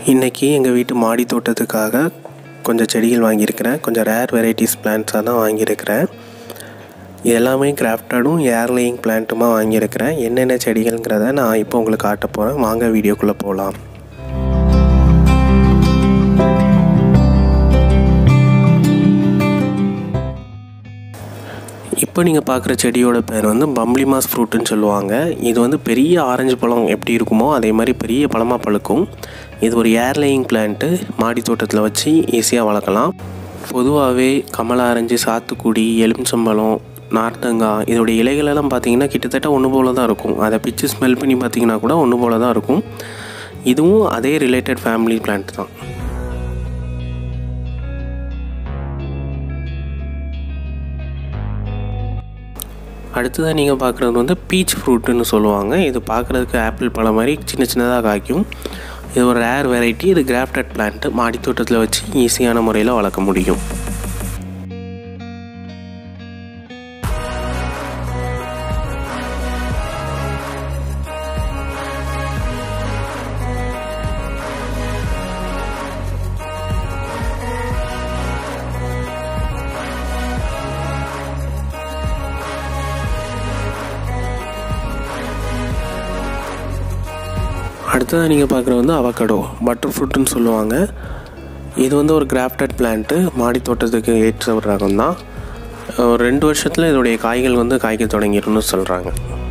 இன்றைக்கி எங்கள் வீட்டு மாடி தோட்டத்துக்காக கொஞ்சம் செடிகள் வாங்கியிருக்கிறேன் கொஞ்சம் ரேர் வெரைட்டிஸ் பிளான்ட்ஸாக தான் வாங்கியிருக்கிறேன் இது எல்லாமே கிராஃப்டடும் ஏர்லேயிங் பிளான்ட்டுமா வாங்கியிருக்கிறேன் என்னென்ன செடிகள்ங்கிறத நான் இப்போ உங்களுக்கு காட்ட போகிறேன் வாங்க வீடியோக்குள்ளே போகலாம் இப்போ நீங்கள் பார்க்குற செடியோட பேர் வந்து பம்ப்ளிமாஸ் ஃப்ரூட்டுன்னு சொல்லுவாங்க இது வந்து பெரிய ஆரஞ்சு பழம் எப்படி இருக்குமோ அதே மாதிரி பெரிய பழமாக பழுக்கும் இது ஒரு ஏர்லேயிங் பிளான்ட்டு மாடி தோட்டத்தில் வச்சு ஈஸியாக வளர்க்கலாம் பொதுவாகவே கமலா ஆரஞ்சு சாத்துக்குடி எலுமிச்சம்பழம் நார்த்தங்காய் இதோடைய இலைகளெல்லாம் பார்த்தீங்கன்னா கிட்டத்தட்ட ஒன்று போல தான் இருக்கும் அதை பிச்சு ஸ்மெல் பண்ணி பார்த்தீங்கன்னா கூட ஒன்று போல தான் இருக்கும் இதுவும் அதே ரிலேட்டட் ஃபேமிலி பிளான்ட் தான் அடுத்ததாக நீங்கள் பார்க்குறது வந்து பீச் ஃப்ரூட்டுன்னு சொல்லுவாங்க இது பார்க்குறதுக்கு ஆப்பிள் பழம் மாதிரி சின்ன சின்னதாக காய்க்கும் இது ஒரு ரேர் வெரைட்டி இது கிராஃப்டட் பிளான்ட்டு மாடி தோட்டத்தில் வச்சு ஈஸியான முறையில் வளர்க்க முடியும் அடுத்ததாக நீங்கள் பார்க்குறது வந்து அவக்கடோ பட்டர் ஃப்ரூட்டுன்னு சொல்லுவாங்க இது வந்து ஒரு கிராஃப்டட் பிளான்ட்டு மாடி தோட்டத்துக்கு ஏற்ற ஒரு ரகம் தான் ஒரு ரெண்டு வருஷத்தில் இதோடைய காய்கள் வந்து காய்க்க தொடங்கிடும்னு சொல்கிறாங்க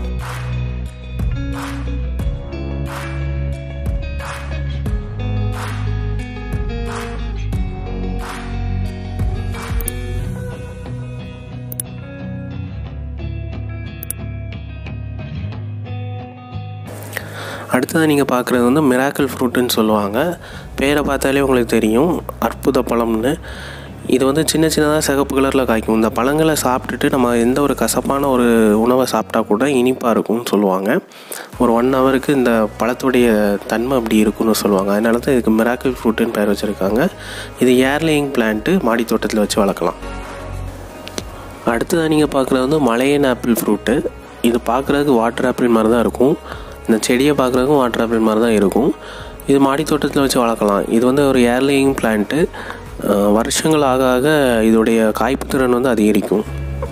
அடுத்ததாக நீங்கள் பார்க்குறது வந்து மிராக்கல் ஃப்ரூட்டுன்னு சொல்லுவாங்க பேரை பார்த்தாலே உங்களுக்கு தெரியும் அற்புத பழம்னு இது வந்து சின்ன சின்னதாக சிகப்பு கலரில் காய்க்கும் இந்த பழங்களை சாப்பிட்டுட்டு நம்ம எந்த ஒரு கசப்பான ஒரு உணவை சாப்பிட்டா கூட இனிப்பாக இருக்கும்னு சொல்லுவாங்க ஒரு ஒன் ஹவருக்கு இந்த பழத்துடைய தன்மை அப்படி இருக்குன்னு சொல்லுவாங்க அதனால தான் இதுக்கு மிராக்கிள் ஃப்ரூட்டுன்னு பேர் வச்சுருக்காங்க இது ஏர்லேயிங் பிளான்ட்டு மாடி தோட்டத்தில் வச்சு வளர்க்கலாம் அடுத்ததாக நீங்கள் பார்க்குறது வந்து மலையன் ஆப்பிள் ஃப்ரூட்டு இது பார்க்குறதுக்கு வாட்டர் ஆப்பிள் மாதிரி தான் இருக்கும் இந்த செடியை பார்க்குறதுக்கும் வாட்டர் ஆப்பிள் மாதிரி தான் இருக்கும் இது மாடி தோட்டத்தில் வச்சு வளர்க்கலாம் இது வந்து ஒரு ஏர்லேயிங் பிளான்ட்டு வருஷங்கள் ஆக ஆக இதோடைய காய்ப்பு திறன் வந்து அதிகரிக்கும்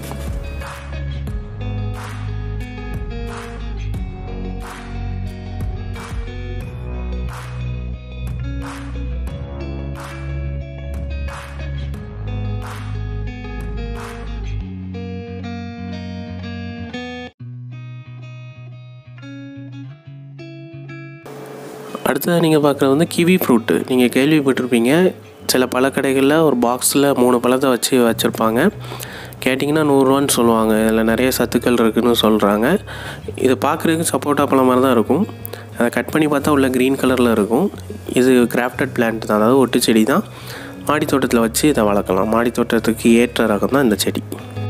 அடுத்ததாக நீங்கள் பார்க்குறது வந்து கிவி ஃப்ரூட்டு நீங்கள் கேள்விப்பட்டிருப்பீங்க சில பழக்கடைகளில் ஒரு பாக்ஸில் மூணு பழத்தை வச்சு வச்சுருப்பாங்க கேட்டிங்கன்னா நூறுரூவான்னு சொல்லுவாங்க இதில் நிறைய சத்துக்கள் இருக்குதுன்னு சொல்கிறாங்க இது பார்க்குறதுக்கு சப்போட்டா பழம் மாதிரி தான் இருக்கும் அதை கட் பண்ணி பார்த்தா உள்ள க்ரீன் கலரில் இருக்கும் இது கிராஃப்டட் பிளான்ட் தான் அதாவது ஒட்டு செடி தான் மாடி தோட்டத்தில் வச்சு இதை வளர்க்கலாம் மாடி தோட்டத்துக்கு ஏற்ற ரகம் தான் இந்த செடி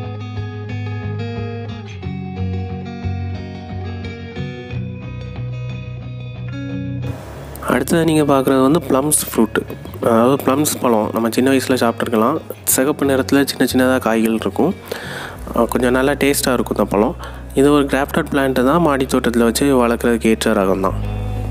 அடுத்தது நீங்கள் பார்க்குறது வந்து ப்ளம்ஸ் ஃப்ரூட்டு அதாவது ப்ளம்ஸ் பழம் நம்ம சின்ன வயசில் சாப்பிட்ருக்கலாம் சிகப்பு நிறத்தில் சின்ன சின்னதாக காய்கள் இருக்கும் கொஞ்சம் நல்லா டேஸ்ட்டாக இருக்கும் இந்த பழம் இது ஒரு கிராஃப்டட் பிளான்ட்டு தான் மாடி தோட்டத்தில் வச்சு வளர்க்குறதுக்கு ஏற்ற ரகம் தான்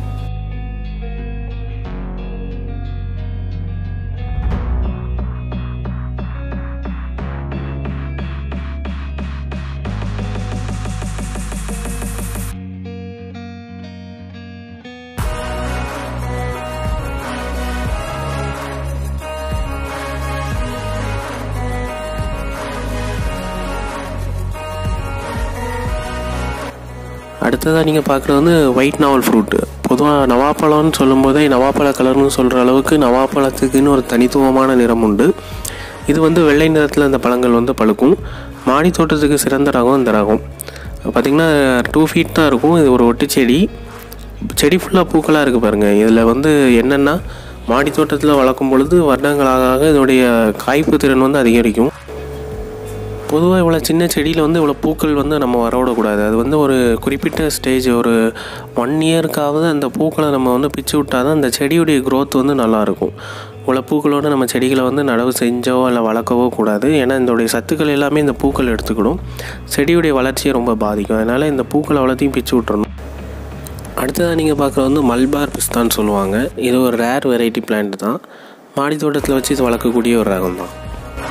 அடுத்ததாக நீங்கள் பார்க்குறது வந்து ஒயிட் நாவல் ஃப்ரூட்டு பொதுவாக நவாப்பழம்னு சொல்லும்போதே நவாப்பழ கலர்னு சொல்கிற அளவுக்கு நவாப்பழத்துக்குன்னு ஒரு தனித்துவமான நிறம் உண்டு இது வந்து வெள்ளை நிறத்தில் இந்த பழங்கள் வந்து பழுக்கும் மாடி தோட்டத்துக்கு சிறந்த ரகம் இந்த ரகம் பார்த்திங்கன்னா டூ ஃபீட் தான் இருக்கும் இது ஒரு ஒட்டு செடி செடி ஃபுல்லாக பூக்களாக இருக்குது பாருங்கள் இதில் வந்து என்னென்னா மாடி தோட்டத்தில் வளர்க்கும் பொழுது வருடங்களாக இதோடைய காய்ப்பு திறன் வந்து அதிகரிக்கும் பொதுவாக இவ்வளோ சின்ன செடியில் வந்து இவ்வளோ பூக்கள் வந்து நம்ம வரவிடக்கூடாது அது வந்து ஒரு குறிப்பிட்ட ஸ்டேஜ் ஒரு ஒன் இயர்க்காவது அந்த பூக்களை நம்ம வந்து பிச்சு விட்டால் தான் அந்த செடியுடைய க்ரோத் வந்து நல்லாயிருக்கும் இவ்வளோ பூக்களோடு நம்ம செடிகளை வந்து நடவு செஞ்சோ இல்லை வளர்க்கவோ கூடாது ஏன்னா இதோடைய சத்துக்கள் எல்லாமே இந்த பூக்கள் எடுத்துக்கிடும் செடியுடைய வளர்ச்சியை ரொம்ப பாதிக்கும் அதனால் இந்த பூக்களை அவ்வளோத்தையும் பிச்சு விட்றணும் அடுத்ததாக நீங்கள் பார்க்குறது வந்து மல்பார் பிஸ்தான்னு சொல்லுவாங்க இது ஒரு ரேர் வெரைட்டி பிளான்ட் தான் மாடி தோட்டத்தில் வச்சு இது வளர்க்கக்கூடிய ஒரு ரகம் தான்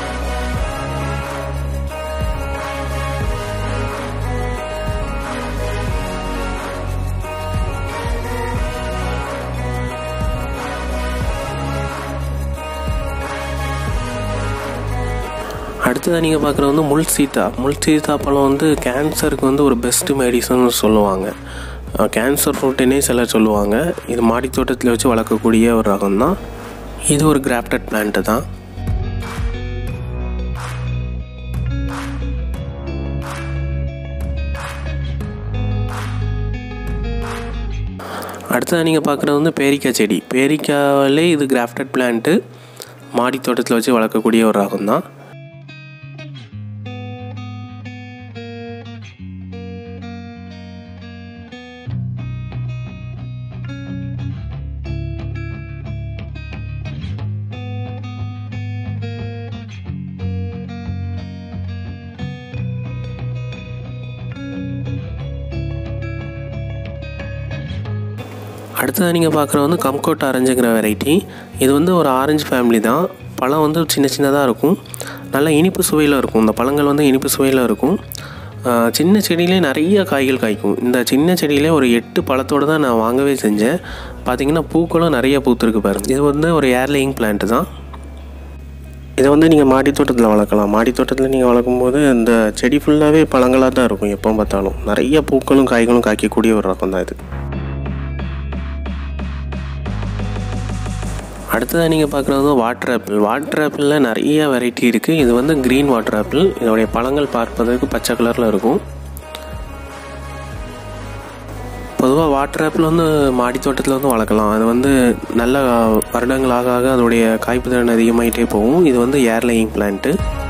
அடுத்ததாக நீங்கள் பார்க்குறது வந்து முள் சீத்தா முள் சீத்தா பழம் வந்து கேன்சருக்கு வந்து ஒரு பெஸ்ட்டு மெடிசன் சொல்லுவாங்க கேன்சர் ஃப்ரூட்டுன்னே சிலர் சொல்லுவாங்க இது மாடி தோட்டத்தில் வச்சு வளர்க்கக்கூடிய ஒரு ரகம் தான் இது ஒரு கிராஃப்டட் பிளான்ட்டு தான் அடுத்ததாக நீங்கள் பார்க்குறது வந்து பேரிக்காய் செடி பேரிக்காவிலே இது கிராஃப்டட் பிளான்ட்டு மாடி தோட்டத்தில் வச்சு வளர்க்கக்கூடிய ஒரு ரகம் தான் அடுத்ததாக நீங்கள் பார்க்குறது வந்து கம்கோட் ஆரஞ்சுங்கிற வெரைட்டி இது வந்து ஒரு ஆரஞ்சு ஃபேமிலி தான் பழம் வந்து சின்ன சின்னதாக இருக்கும் நல்லா இனிப்பு சுவையில் இருக்கும் இந்த பழங்கள் வந்து இனிப்பு சுவையில் இருக்கும் ஆஹ் சின்ன செடியிலே நிறைய காய்கள் காய்க்கும் இந்த சின்ன செடியிலே ஒரு எட்டு பழத்தோடு தான் நான் வாங்கவே செஞ்சேன் பார்த்தீங்கன்னா பூக்களும் நிறைய பூத்துருக்கு பாருங்க இது வந்து ஒரு ஏர்லேயிங் பிளான்ட் தான் இதை வந்து நீங்கள் மாடி தோட்டத்தில் வளர்க்கலாம் மாடி தோட்டத்தில் நீங்கள் வளர்க்கும்போது இந்த செடி ஃபுல்லாகவே பழங்களாக தான் இருக்கும் எப்போ பார்த்தாலும் நிறைய பூக்களும் காய்களும் காய்க்கக்கூடிய ஒரு ரகம் தான் இது அடுத்ததாக நீங்கள் பார்க்குறது வந்து வாட்டர் ஆப்பிள் வாட்டர் ஆப்பிளில் நிறைய வெரைட்டி இருக்குது இது வந்து க்ரீன் வாட்டர் ஆப்பிள் இதோடைய பழங்கள் பார்ப்பதற்கு பச்சை கலரில் இருக்கும் பொதுவாக வாட்டர் ஆப்பிள் வந்து மாடி தோட்டத்தில் வந்து வளர்க்கலாம் அது வந்து நல்ல வருடங்கள் ஆக ஆக அதோடைய காய்ப்பு திறன் அதிகமாகிட்டே போகும் இது வந்து ஏர்லையிங் பிளான்ட்டு